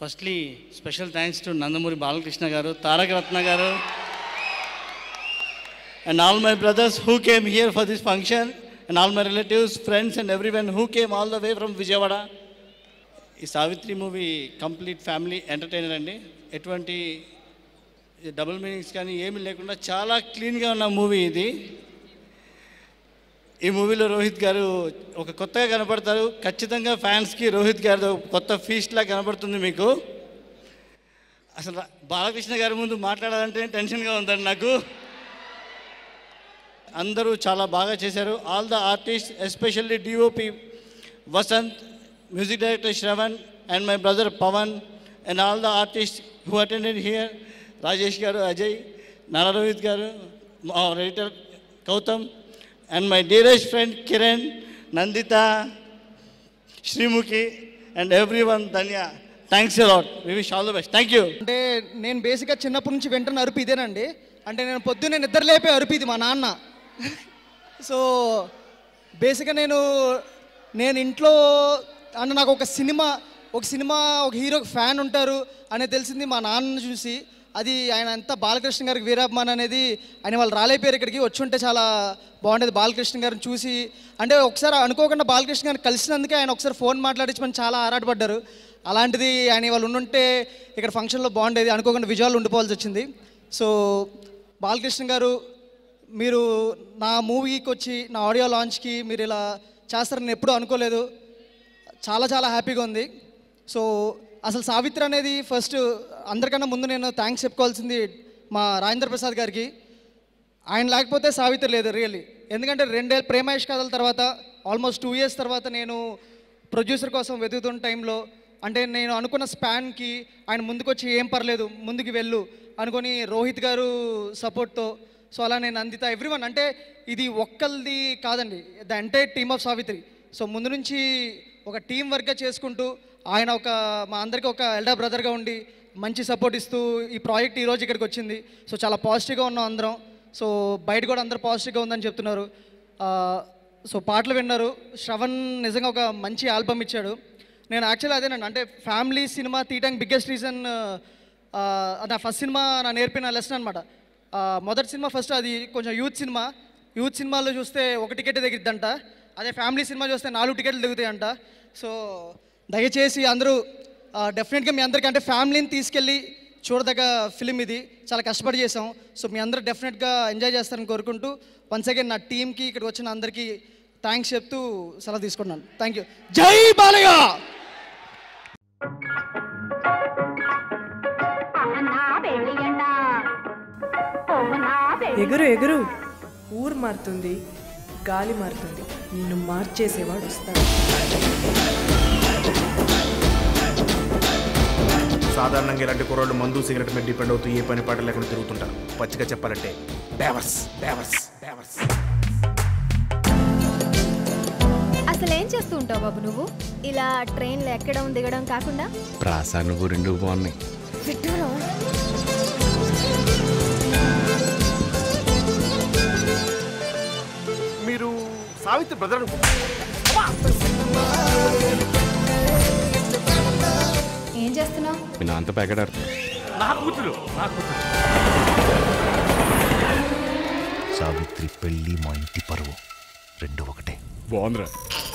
Firstly special thanks to Nandamuri Balakrishna garu Taraka Ratna garu and all my brothers who came here for this function and all my relatives friends and everyone who came all the way from Vijayawada ఈ Savitri movie complete family entertainer అండి ఎటువంటి double meanings కానీ ఏమీ లేకుండా చాలా క్లీన్గా ఉన్న movie ఇది ఈ మూవీలో రోహిత్ గారు ఒక కొత్తగా కనపడతారు ఖచ్చితంగా ఫ్యాన్స్కి రోహిత్ గారు కొత్త ఫీస్ట్లా కనపడుతుంది మీకు అసలు రా- బాలకృష్ణ గారి ముందు మాట్లాడాలంటే టెన్షన్గా ఉందండి నాకు అందరూ చాలా బాగా చేశారు all the artist especially DOP Vasanth music director Shravan and my brother Pavan and all the artist who attended here Rajesh garu Ajay Nara Rohit garu మా editor Gautam and my dearest friend Kiran Nandita Sreemukhi and everyone Dhanya thanks a lot we wish all the best thank you అంటే నేను బేసిక్గా చిన్నప్పటి నుంచి వింటున్న అరుపు ఇదేనండి అంటే నేను పొద్దున్నే నిద్ర లేపే అరుపు ఇది మా నాన్న సో బేసిక్గా నేను నేను ఇంట్లో అంటే నాకు ఒక సినిమా ఒక సినిమా ఒక హీరో ఫ్యాన్ ఉంటారు అనేది తెలిసింది మా నాన్నను చూసి అది ఆయన ఎంత బాలకృష్ణ గారికి వీరాభిమాన్ అనేది ఆయన వాళ్ళు రాలేపోయారు ఇక్కడికి వచ్చి ఉంటే చాలా బాగుండేది బాలకృష్ణ గారిని చూసి అంటే ఒకసారి అనుకోకుండా బాలకృష్ణ గారిని కలిసినందుకే ఆయన ఒకసారి ఫోన్ మాట్లాడించమని చాలా ఆరాటపడ్డారు అలాంటిది ఆయన వాళ్ళు ఉండుంటే ఇక్కడ ఫంక్షన్లో బాగుండేది అనుకోకుండా విజయాలు ఉండిపోవాల్సి వచ్చింది సో బాలకృష్ణ గారు మీరు నా మూవీకి వచ్చి నా ఆడియో లాంచ్కి మీరు ఇలా చేస్తారని నేను ఎప్పుడూ అనుకోలేదు చాలా చాలా హ్యాపీగా ఉంది సో అసలు సావిత్రి అనేది ఫస్ట్ అందరికన్నా ముందు నేను థ్యాంక్స్ చెప్పుకోవాల్సింది మా రాజేంద్ర ప్రసాద్ గారికి ఆయన లేకపోతే సావిత్రి లేదు రియల్లీ ఎందుకంటే రెండేళ్ళ ప్రేమేష్ కథల తర్వాత ఆల్మోస్ట్ టూ ఇయర్స్ తర్వాత నేను ప్రొడ్యూసర్ కోసం వెతుకుతున్న టైంలో అంటే నేను అనుకున్న స్పాన్కి ఆయన ముందుకొచ్చి ఏం పర్లేదు ముందుకు వెళ్ళు అనుకొని రోహిత్ గారు సపోర్ట్తో సో అలా నేను అందిత ఎవ్రీవన్ అంటే ఇది ఒక్కరిది కాదండి the entire team of Savitri so ముందు నుంచి ఒక టీం వర్క్గా చేసుకుంటూ ఆయన ఒక మా అందరికీ ఒక ఎల్డా బ్రదర్గా ఉండి మంచి సపోర్ట్ ఇస్తూ ఈ ప్రాజెక్ట్ ఈ రోజు ఇక్కడికి వచ్చింది సో చాలా పాజిటివ్గా ఉన్నాం అందరం సో బయట కూడా అందరూ పాజిటివ్గా ఉందని చెప్తున్నారు ఆ, సో పాటలు విన్నారు శ్రవణ్ నిజంగా ఒక మంచి ఆల్బమ్ ఇచ్చాడు నేను యాక్చువల్లీ అదేనండి అంటే ఫ్యామిలీ సినిమా తీయడానికి బిగ్గెస్ట్ రీజన్ నా ఫస్ట్ సినిమా నా నేర్పిన లెసన్ అనమాట మొదటి సినిమా ఫస్ట్ అది కొంచెం యూత్ సినిమా యూత్ సినిమాలో చూస్తే ఒక టికెట్ దిగిద్దంట అదే ఫ్యామిలీ సినిమా చూస్తే నాలుగు టికెట్లు దిగుతాయంట సో దయచేసి అందరూ డెఫినెట్గా మీ అందరికీ అంటే ఫ్యామిలీని తీసుకెళ్ళి చూడదగ్గ ఫిలిం ఇది చాలా కష్టపడి చేసాం సో మీ అందరూ డెఫినెట్గా ఎంజాయ్ చేస్తారని కోరుకుంటూ వన్స్ అగైన్ నా టీంకి ఇక్కడికి వచ్చిన అందరికీ థ్యాంక్స్ చెప్తూ సెలవు తీసుకున్నాను థ్యాంక్ యూ జై బాలయ్య ఎగురు ఎగురు ఊరు మారుతుంది గాలి మారుతుంది నిన్ను మార్చేసేవాడు వస్తాడు సాధారణంగా ఇలాంటి కుర్రోళ్ళు మందు సిగరెట్ మీద డిపెండ్ అవుతూ ఏ పని పాట లేకుండా తిరుగుతుంటారు పచ్చిగా చెప్పాలంటే డేవర్స్ డేవర్స్ డేవర్స్ అసలు ఏం చేస్తూ ఉంటావు బాబు నువ్వు ఇలా ట్రైన్లో ఎక్కడం దిగడం కాకుండా ప్రాస నువ్వు రెండు బాగున్నాయి విడ్డూరం మీరు సావిత్రి బ్రదర్ ఏం చేస్తున్నావు మీ నాన్నతో ప్యాకెట్ ఆడుతుంది నా కూతురు నా కూతురు సావిత్రి పెళ్లి మా ఇంటి పరువు రెండు ఒకటే బాగుందిరా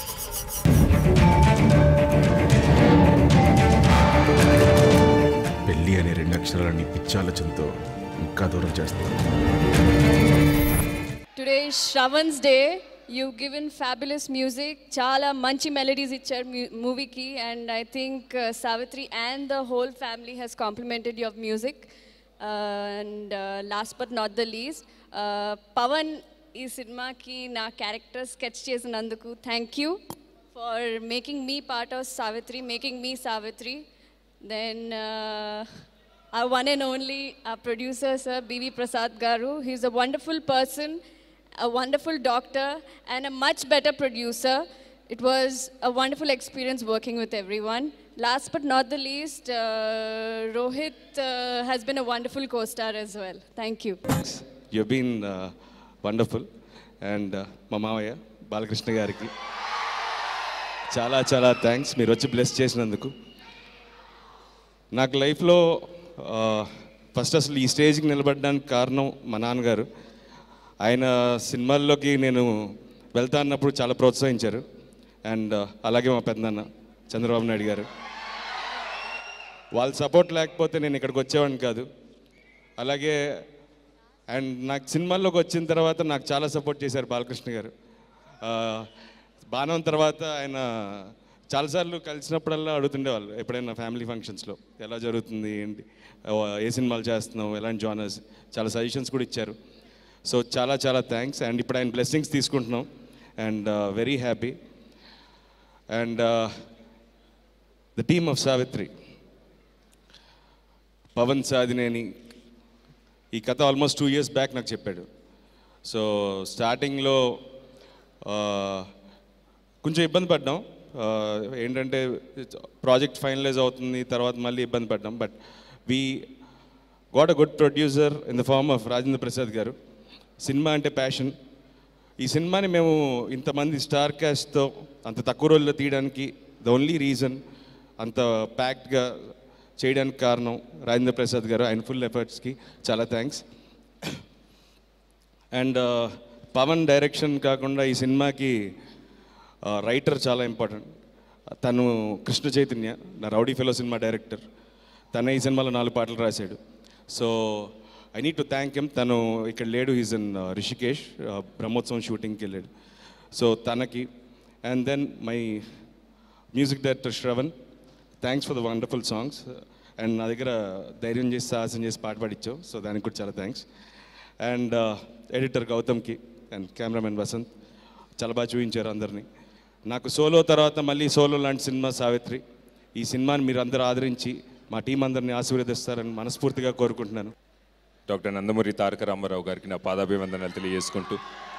పెళ్ళి అనే రెండు అక్షరాలని పిచ్చాలోచనతో ఇంకా దూరం చేస్తాను Today is Shravan's day. You've given fabulous music. Chala manchi melodies ichar movie ki and I think uh, Savitri and the whole family has complimented your music. Uh, and uh, last but not the least, uh, Pavan ఈ సినిమాకి నా character sketch చేసినందుకు thank you for making me part of Savitri making me Savitri then our one and only our producer, Sir B.V. Prasad Garu. He's a wonderful person, a wonderful doctor, and a much better producer. It was a wonderful experience working with everyone. Last but not the least, uh, Rohit uh, has been a wonderful co star as well. Thank you. you've been uh, wonderful and మా మావయ్య బాలకృష్ణ గారికి చాలా చాలా thanks మీరు వచ్చి bless చేసినందుకు నాకు లైఫ్లో ఫస్ట్ అసలు ఈ స్టేజ్కి నిలబడడానికి కారణం మా నాన్నగారు ఆయన సినిమాల్లోకి నేను వెళ్తా అన్నప్పుడు చాలా ప్రోత్సహించారు అండ్ అలాగే మా పెద్దనాన్న చంద్రబాబు నాయుడు గారు వాళ్ళ సపోర్ట్ లేకపోతే నేను ఇక్కడికి వచ్చేవాడిని కాదు అలాగే అండ్ నాకు సినిమాల్లోకి వచ్చిన తర్వాత నాకు చాలా సపోర్ట్ చేశారు బాలకృష్ణ గారు ఆ, బాణం తర్వాత ఆయన చాలాసార్లు కలిసినప్పుడల్లా అడుగుతుండేవాళ్ళు ఎప్పుడైనా ఫ్యామిలీ ఫంక్షన్స్లో ఎలా జరుగుతుంది ఏంటి ఆ, ఏ సినిమాలు చేస్తున్నావు ఎలాంటి జానర్స్ చాలా సజెషన్స్ కూడా ఇచ్చారు సో చాలా చాలా థ్యాంక్స్ అండ్ ఇప్పుడు ఆయన బ్లెస్సింగ్స్ తీసుకుంటున్నాం and very happy and the team of Savitri Pavan Sadhineni ఈ కథ ఆల్మోస్ట్ టూ ఇయర్స్ బ్యాక్ నాకు చెప్పాడు సో స్టార్టింగ్లో కొంచెం ఇబ్బంది పడ్డాం ఆ, ఏంటంటే ప్రాజెక్ట్ ఫైనలైజ్ అవుతుంది తర్వాత మళ్ళీ ఇబ్బంది పడ్డాం but we got a good producer in the form of Rajendra Prasad garu cinema అంటే ప్యాషన్ ఈ సినిమాని మేము ఇంతమంది స్టార్ క్యాస్ట్తో అంత తక్కువ రోజుల్లో తీయడానికి ద ఓన్లీ రీజన్ అంత ప్యాక్డ్గా చేయడానికి కారణం రాజేంద్ర ప్రసాద్ గారు ఆయన ఫుల్ ఎఫర్ట్స్కి చాలా థ్యాంక్స్ అండ్ పవన్ డైరెక్షన్ కాకుండా ఈ సినిమాకి రైటర్ చాలా ఇంపార్టెంట్ తను కృష్ణ చైతన్య నా రౌడీ ఫెలో సినిమా డైరెక్టర్ తనే ఈ సినిమాలో నాలుగు పాటలు రాశాడు so I need to thank him తను ఇక్కడ లేడు ఈజ్ ఇన్ రిషికేష్ బ్రహ్మోత్సవం షూటింగ్కి వెళ్ళాడు సో తనకి and then my music director Shravan thanks for the wonderful songs and నా దగ్గర ధైర్యం చేసి సాహసం చేసి పాట పాడిచ్చావు సో దానికి కూడా చాలా థ్యాంక్స్ అండ్ ఎడిటర్ గౌతమ్కి అండ్ కెమెరామెన్ వసంత్ చాలా బాగా చూపించారు అందరినీ నాకు సోలో తర్వాత మళ్ళీ సోలో లాంటి సినిమా సావిత్రి ఈ సినిమాని మీరు అందరూ ఆదరించి మా టీం అందరినీ ఆశీర్వదిస్తారని మనస్ఫూర్తిగా కోరుకుంటున్నాను డాక్టర్ నందమూరి తారక రామారావు గారికి నా పాదాభివందనాలు తెలియజేసుకుంటూ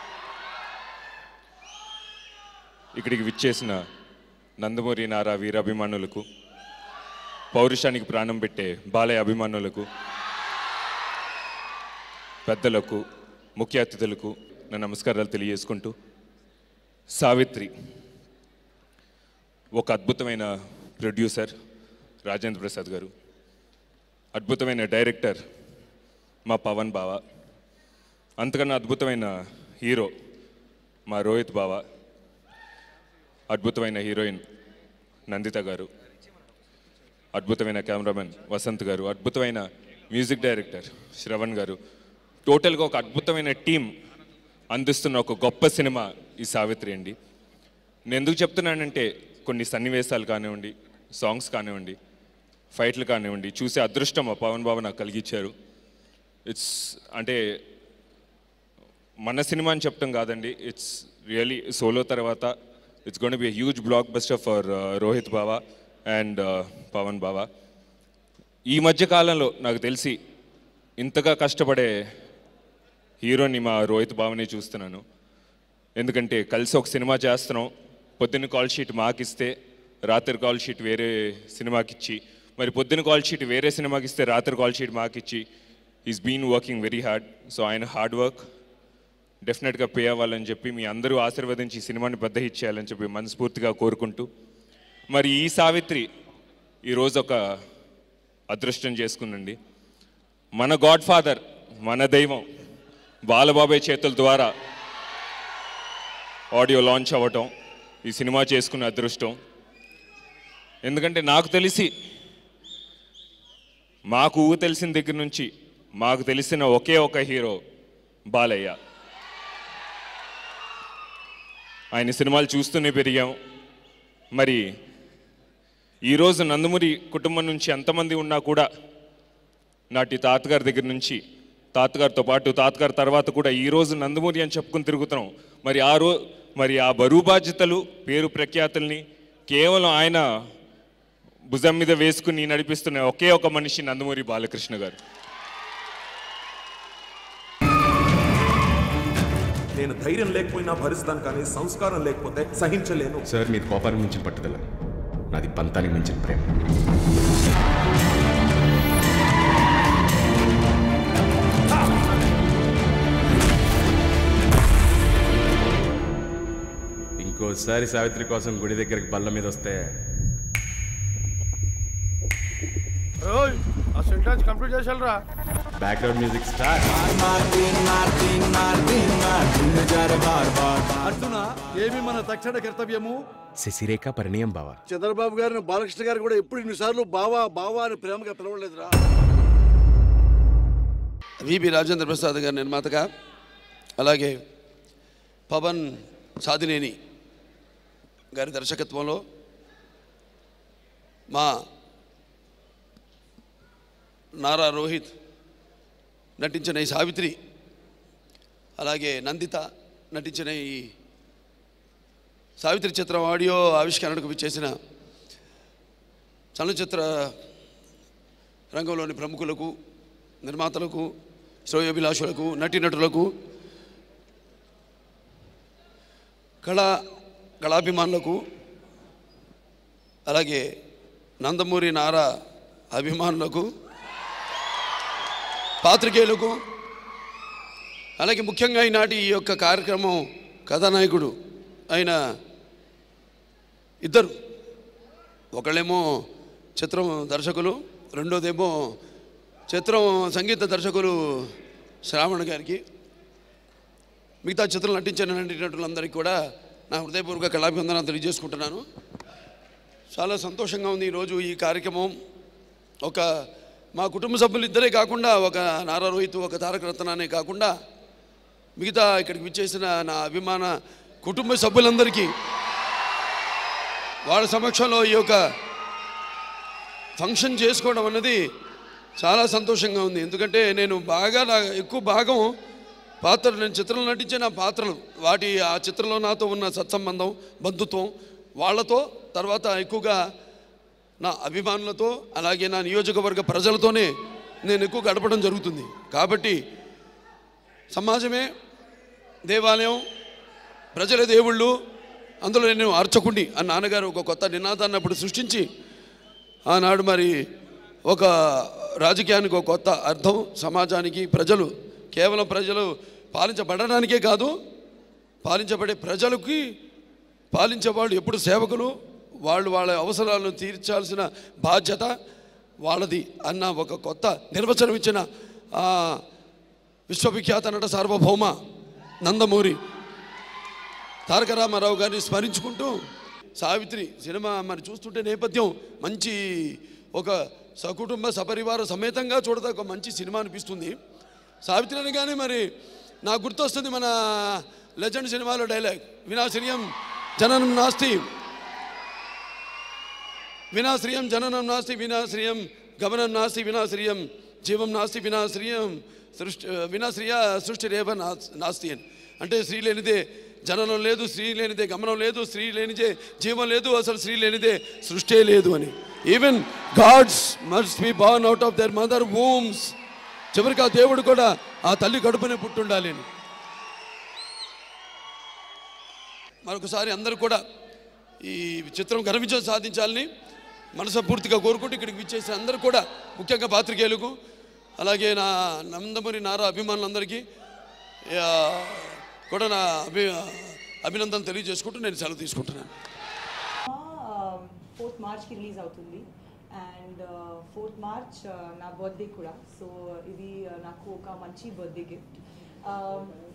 ఇక్కడికి విచ్చేసిన నందమూరి నారా వీరాభిమానులకు పౌరుషానికి ప్రాణం పెట్టే బాలయ్య అభిమానులకు పెద్దలకు ముఖ్య అతిథులకు నా నమస్కారాలు తెలియజేసుకుంటూ సావిత్రి ఒక అద్భుతమైన ప్రొడ్యూసర్ రాజేంద్ర ప్రసాద్ గారు అద్భుతమైన డైరెక్టర్ మా పవన్ బావ అంతకన్నా అద్భుతమైన హీరో మా రోహిత్ బావ అద్భుతమైన హీరోయిన్ నందిత గారు అద్భుతమైన కెమెరామెన్ వసంత్ గారు అద్భుతమైన మ్యూజిక్ డైరెక్టర్ శ్రవణ్ గారు టోటల్గా ఒక అద్భుతమైన టీం అందిస్తున్న ఒక గొప్ప సినిమా ఈ సావిత్రి అండి నేను ఎందుకు చెప్తున్నానంటే కొన్ని సన్నివేశాలు కానివ్వండి సాంగ్స్ కానివ్వండి ఫైట్లు కానివ్వండి చూసే అదృష్టం మా పవన్ బాబు నాకు కలిగించారు ఇట్స్ అంటే మన సినిమా అని చెప్తాం కాదండి ఇట్స్ రియలీ సోలో తర్వాత it's gonna be huge blockbuster for Rohit బావా అండ్ పవన్ బావా ఈ మధ్య కాలంలో నాకు తెలిసి ఇంతగా కష్టపడే హీరోని మా రోహిత్ బావనే చూస్తున్నాను ఎందుకంటే కలిసి ఒక సినిమా చేస్తున్నాం పొద్దున్న కాల్ షీట్ మాకు ఇస్తే రాత్రి కాల్ షీట్ వేరే సినిమాకి ఇచ్చి మరి పొద్దున్న కాల్ షీట్ వేరే సినిమాకి ఇస్తే రాత్రి కాల్ షీట్ మాకు ఇచ్చి is been working very hard so ఆయన హార్డ్ వర్క్ డెఫినెట్గా పే అవ్వాలని చెప్పి మీ అందరూ ఆశీర్వదించి ఈ సినిమాని పెద్ద హిట్ చేయాలని చెప్పి మనస్ఫూర్తిగా కోరుకుంటూ మరి ఈ సావిత్రి ఈరోజు ఒక అదృష్టం చేసుకుందండి మన గాడ్ ఫాదర్ మన దైవం బాలబాబాయ్ చేతుల ద్వారా ఆడియో లాంచ్ అవ్వటం ఈ సినిమా చేసుకున్న అదృష్టం ఎందుకంటే నాకు తెలిసి మాకు ఊహ తెలిసిన దగ్గర నుంచి మాకు తెలిసిన ఒకే ఒక హీరో బాలయ్య ఆయన సినిమాలు చూస్తూనే పెరిగాం మరి ఈరోజు నందమూరి కుటుంబం నుంచి ఎంతమంది ఉన్నా కూడా నాటి తాతగారి దగ్గర నుంచి తాతగారితో పాటు తాతగారి తర్వాత కూడా ఈరోజు నందమూరి అని చెప్పుకుని తిరుగుతున్నాం మరి ఆ రో మరి ఆ బరువు బాధ్యతలు పేరు ప్రఖ్యాతుల్ని కేవలం ఆయన భుజం మీద వేసుకుని నడిపిస్తున్న ఒకే ఒక మనిషి నందమూరి బాలకృష్ణ గారు నేను ధైర్యం లేకపోయినా భరిస్తాను కానీ సంస్కారం లేకపోతే సహించలేను సార్ మీది కోపానికి మించిన పట్టుదల నాది పంతానికి మించిన ప్రేమ ఇంకోసారి సావిత్రి కోసం గుడి దగ్గరికి బల్ల మీద వస్తే ఓయ్ ఆ సెంటెన్స్ కంప్లీట్ చేసాలరా బ్యాక్గ్రౌండ్ మ్యూజిక్ స్టార్ట్ అర్జున ఏమి మన తక్షణ కర్తవ్యము శశిరేఖ పరిణయం బావా చంద్రబాబు గారిని బాలకృష్ణ గారు కూడా ఎప్పుడు ఇన్నిసార్లు బావా బావా అని ప్రేమగా పిలవలేదురా విబి రాజేంద్ర ప్రసాద్ గారి నిర్మాతగా అలాగే పవన్ సాధినేని గారి దర్శకత్వంలో మా నారా రోహిత్ నటించిన ఈ సావిత్రి అలాగే నందిత నటించిన ఈ సావిత్రి చిత్రం ఆడియో ఆవిష్కరణకు విచ్చేసిన చలనచిత్ర రంగంలోని ప్రముఖులకు నిర్మాతలకు శ్రేయోభిలాషులకు నటీనటులకు కళా కళాభిమానులకు అలాగే నందమూరి నారా అభిమానులకు పాత్రికేయులకు అలాగే ముఖ్యంగా ఈనాటి ఈ యొక్క కార్యక్రమం కథానాయకుడు అయిన ఇద్దరు ఒకళ్ళేమో చిత్రం దర్శకులు రెండోదేమో చిత్రం సంగీత దర్శకులు శ్రావణ్ గారికి మిగతా చిత్రం నటించిన నటీనటులందరికీ కూడా నా హృదయపూర్వక కళాభివందనాలు తెలియజేసుకుంటున్నాను చాలా సంతోషంగా ఉంది ఈరోజు ఈ కార్యక్రమం ఒక మా కుటుంబ సభ్యులు ఇద్దరే కాకుండా ఒక నారా రోహిత్ ఒక తారక రత్న అనే కాకుండా మిగతా ఇక్కడికి విచ్చేసిన నా అభిమాన కుటుంబ సభ్యులందరికీ వాళ్ళ సమక్షంలో ఈ యొక్క ఫంక్షన్ చేసుకోవడం అన్నది చాలా సంతోషంగా ఉంది ఎందుకంటే నేను బాగా నా ఎక్కువ భాగం పాత్ర నేను చిత్రంలో నటించిన పాత్రలు వాటి ఆ చిత్రంలో నాతో ఉన్న సత్సంబంధం బంధుత్వం వాళ్ళతో తర్వాత ఎక్కువగా నా అభిమానులతో అలాగే నా నియోజకవర్గ ప్రజలతోనే నేను ఎక్కువ గడపడం జరుగుతుంది కాబట్టి సమాజమే దేవాలయం ప్రజల దేవుళ్ళు అందులో నేను అర్చకుడిని అని నాన్నగారు ఒక కొత్త నినాదాన్ని అప్పుడు సృష్టించి ఆనాడు మరి ఒక రాజకీయానికి ఒక కొత్త అర్థం సమాజానికి ప్రజలు కేవలం ప్రజలు పాలించబడడానికే కాదు పాలించబడే ప్రజలకి పాలించేవాళ్ళు ఎప్పుడు సేవకులు వాళ్ళు వాళ్ళ అవసరాలను తీర్చాల్సిన బాధ్యత వాళ్ళది అన్న ఒక కొత్త నిర్వచనం ఇచ్చిన ఆ విశ్వవిఖ్యాత నట సార్వభౌమ నందమూరి తారక రామారావు గారిని స్మరించుకుంటూ సావిత్రి సినిమా మరి చూస్తుంటే నేపథ్యం మంచి ఒక సకుటుంబ సపరివార సమేతంగా చూడదా ఒక మంచి సినిమా అనిపిస్తుంది సావిత్రి అనగానే మరి నాకు గుర్తొస్తుంది మన లెజెండ్ సినిమాలో డైలాగ్ వినాశ్రియం జననం నాస్తి వినాశ్రియం జననం నాస్తి వినాశ్రియం గమనం నాస్తి వినాశ్రియం జీవం నాస్తి వినాశ్రియం సృష్టి వినాశ్రియ సృష్టి రేవ నాస్- నాస్తి అని అంటే స్త్రీ లేనిదే జననం లేదు స్త్రీ లేనిదే గమనం లేదు స్త్రీ లేనిదే జీవం లేదు అసలు స్త్రీ లేనిదే సృష్టే లేదు అని even gods must be born out of their mother wombs చివరికి ఆ దేవుడు కూడా ఆ తల్లి కడుపునే పుట్టుండాలి అని మరొకసారి అందరూ కూడా ఈ చిత్రం ఘన విజయం సాధించాలని మనసపూర్తిగా కోరుకుంటూ ఇక్కడికి విచ్చేసిన అందరూ కూడా ముఖ్యంగా పాత్రికేయులకు అలాగే నా నందమూరి నారా అభిమానులందరికీ ఆ, కూడా నా అభి అభినందన తెలియజేసుకుంటూ నేను సెలవు తీసుకుంటున్నాను ఫోర్త్ మార్చ్కి రిలీజ్ అవుతుంది అండ్ ఫోర్త్ మార్చ్ నా బర్త్డే కూడా సో ఇది uh, నాకు ఒక మంచి బర్త్డే గిఫ్ట్